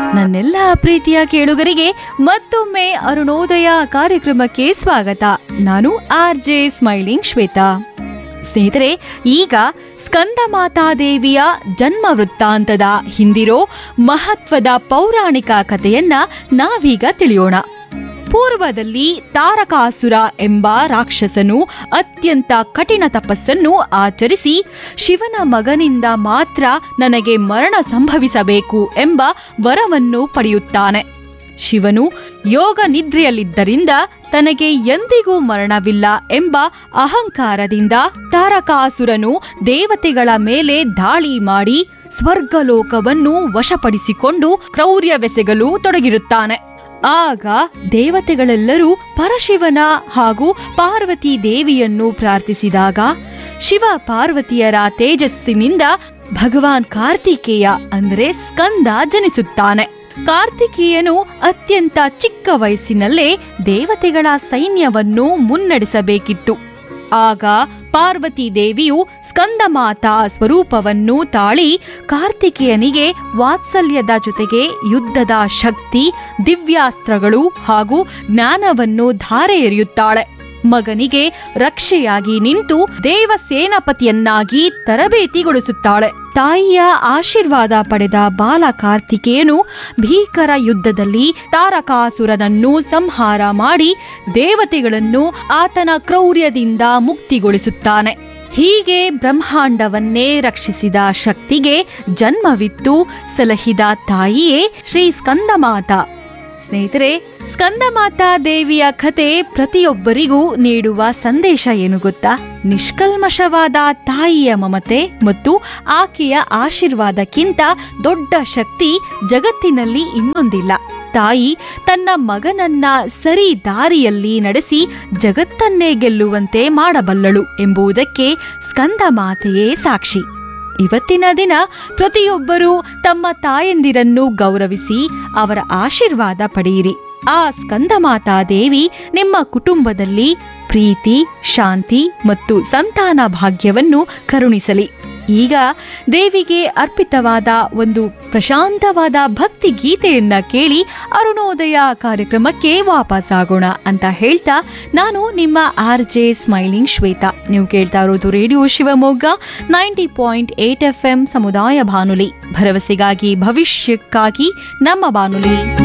ನನ್ನೆಲ್ಲ ಪ್ರೀತಿಯ ಕೇಳುಗರಿಗೆ ಮತ್ತೊಮ್ಮೆ ಅರುಣೋದಯ ಕಾರ್ಯಕ್ರಮಕ್ಕೆ ಸ್ವಾಗತ ನಾನು ಆರ್ ಜೆ ಸ್ಮೈಲಿಂಗ್ ಶ್ವೇತಾ ಸ್ನೇಹಿತರೆ ಈಗ ಸ್ಕಂದ ಮಾತಾದೇವಿಯ ಜನ್ಮ ವೃತ್ತಾಂತದ ಹಿಂದಿರೋ ಮಹತ್ವದ ಪೌರಾಣಿಕ ಕಥೆಯನ್ನ ನಾವೀಗ ತಿಳಿಯೋಣ ಪೂರ್ವದಲ್ಲಿ ತಾರಕಾಸುರ ಎಂಬ ರಾಕ್ಷಸನು ಅತ್ಯಂತ ಕಠಿಣ ತಪಸ್ಸನ್ನು ಆಚರಿಸಿ ಶಿವನ ಮಗನಿಂದ ಮಾತ್ರ ನನಗೆ ಮರಣ ಸಂಭವಿಸಬೇಕು ಎಂಬ ವರವನ್ನು ಪಡೆಯುತ್ತಾನೆ ಶಿವನು ಯೋಗ ನಿದ್ರೆಯಲ್ಲಿದ್ದರಿಂದ ತನಗೆ ಎಂದಿಗೂ ಮರಣವಿಲ್ಲ ಎಂಬ ಅಹಂಕಾರದಿಂದ ತಾರಕಾಸುರನು ದೇವತೆಗಳ ಮೇಲೆ ದಾಳಿ ಮಾಡಿ ಸ್ವರ್ಗಲೋಕವನ್ನು ವಶಪಡಿಸಿಕೊಂಡು ಕ್ರೌರ್ಯವೆಸಗಲು ತೊಡಗಿರುತ್ತಾನೆ ಆಗ ದೇವತೆಗಳೆಲ್ಲರೂ ಪರಶಿವನ ಹಾಗೂ ಪಾರ್ವತಿ ದೇವಿಯನ್ನು ಪ್ರಾರ್ಥಿಸಿದಾಗ ಶಿವ ಪಾರ್ವತಿಯರ ತೇಜಸ್ಸಿನಿಂದ ಭಗವಾನ್ ಕಾರ್ತಿಕೇಯ ಅಂದರೆ ಸ್ಕಂದ ಜನಿಸುತ್ತಾನೆ ಕಾರ್ತಿಕೇಯನು ಅತ್ಯಂತ ಚಿಕ್ಕ ವಯಸ್ಸಿನಲ್ಲೇ ದೇವತೆಗಳ ಸೈನ್ಯವನ್ನು ಮುನ್ನಡೆಸಬೇಕಿತ್ತು ಆಗ ಪಾರ್ವತಿ ದೇವಿಯು ಸ್ಕಂದಮಾತಾ ಸ್ವರೂಪವನ್ನು ತಾಳಿ ಕಾರ್ತಿಕೇಯನಿಗೆ ವಾತ್ಸಲ್ಯದ ಜೊತೆಗೆ ಯುದ್ಧದ ಶಕ್ತಿ ದಿವ್ಯಾಸ್ತ್ರಗಳು ಹಾಗೂ ಜ್ಞಾನವನ್ನು ಧಾರೆ ಎರೆಯುತ್ತಾಳೆ ಮಗನಿಗೆ ರಕ್ಷೆಯಾಗಿ ನಿಂತು ದೇವಸೇನಾಪತಿಯನ್ನಾಗಿ ತರಬೇತಿಗೊಳಿಸುತ್ತಾಳೆ ತಾಯಿಯ ಆಶೀರ್ವಾದ ಪಡೆದ ಬಾಲ ಕಾರ್ತಿಕೇಯನು ಭೀಕರ ಯುದ್ಧದಲ್ಲಿ ತಾರಕಾಸುರನನ್ನು ಸಂಹಾರ ಮಾಡಿ ದೇವತೆಗಳನ್ನು ಆತನ ಕ್ರೌರ್ಯದಿಂದ ಮುಕ್ತಿಗೊಳಿಸುತ್ತಾನೆ ಹೀಗೆ ಬ್ರಹ್ಮಾಂಡವನ್ನೇ ರಕ್ಷಿಸಿದ ಶಕ್ತಿಗೆ ಜನ್ಮವಿತ್ತು ಸಲಹಿದ ತಾಯಿಯೇ ಶ್ರೀ ಸ್ಕಂದಮಾತಾ ಸ್ನೇಹಿತರೆ ಸ್ಕಂದಮಾತಾ ದೇವಿಯ ಕತೆ ಪ್ರತಿಯೊಬ್ಬರಿಗೂ ನೀಡುವ ಸಂದೇಶ ಏನು ಗೊತ್ತಾ ನಿಷ್ಕಲ್ಮಶವಾದ ತಾಯಿಯ ಮಮತೆ ಮತ್ತು ಆಕೆಯ ಆಶೀರ್ವಾದಕ್ಕಿಂತ ದೊಡ್ಡ ಶಕ್ತಿ ಜಗತ್ತಿನಲ್ಲಿ ಇನ್ನೊಂದಿಲ್ಲ ತಾಯಿ ತನ್ನ ಮಗನನ್ನ ಸರಿ ದಾರಿಯಲ್ಲಿ ನಡೆಸಿ ಜಗತ್ತನ್ನೇ ಗೆಲ್ಲುವಂತೆ ಮಾಡಬಲ್ಲಳು ಎಂಬುದಕ್ಕೆ ಸ್ಕಂದ ಮಾತೆಯೇ ಸಾಕ್ಷಿ ಇವತ್ತಿನ ದಿನ ಪ್ರತಿಯೊಬ್ಬರೂ ತಮ್ಮ ತಾಯಂದಿರನ್ನು ಗೌರವಿಸಿ ಅವರ ಆಶೀರ್ವಾದ ಪಡೆಯಿರಿ ಆ ಸ್ಕಂದಮಾತಾ ದೇವಿ ನಿಮ್ಮ ಕುಟುಂಬದಲ್ಲಿ ಪ್ರೀತಿ ಶಾಂತಿ ಮತ್ತು ಸಂತಾನ ಭಾಗ್ಯವನ್ನು ಕರುಣಿಸಲಿ ಈಗ ದೇವಿಗೆ ಅರ್ಪಿತವಾದ ಒಂದು ಪ್ರಶಾಂತವಾದ ಭಕ್ತಿ ಗೀತೆಯನ್ನ ಕೇಳಿ ಅರುಣೋದಯ ಕಾರ್ಯಕ್ರಮಕ್ಕೆ ವಾಪಸ್ ಆಗೋಣ ಅಂತ ಹೇಳ್ತಾ ನಾನು ನಿಮ್ಮ ಆರ್ ಜೆ ಸ್ಮೈಲಿಂಗ್ ಶ್ವೇತಾ ನೀವು ಕೇಳ್ತಾ ಇರೋದು radio Shivamogga ninety point eight F M ಸಮುದಾಯ ಬಾನುಲಿ ಭರವಸೆಗಾಗಿ ಭವಿಷ್ಯಕ್ಕಾಗಿ ನಮ್ಮ ಬಾನುಲಿ